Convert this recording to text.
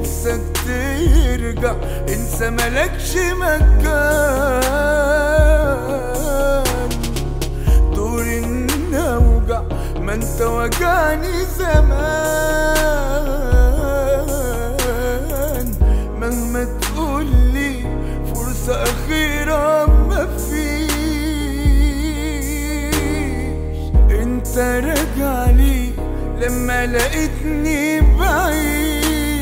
نفسك ترجع انسى ملكش مكان دور النوجع ما انت وجعني زمان مهما تقولي فرصة أخيرة مفيش انت راجع لي لما لقيتني بعيد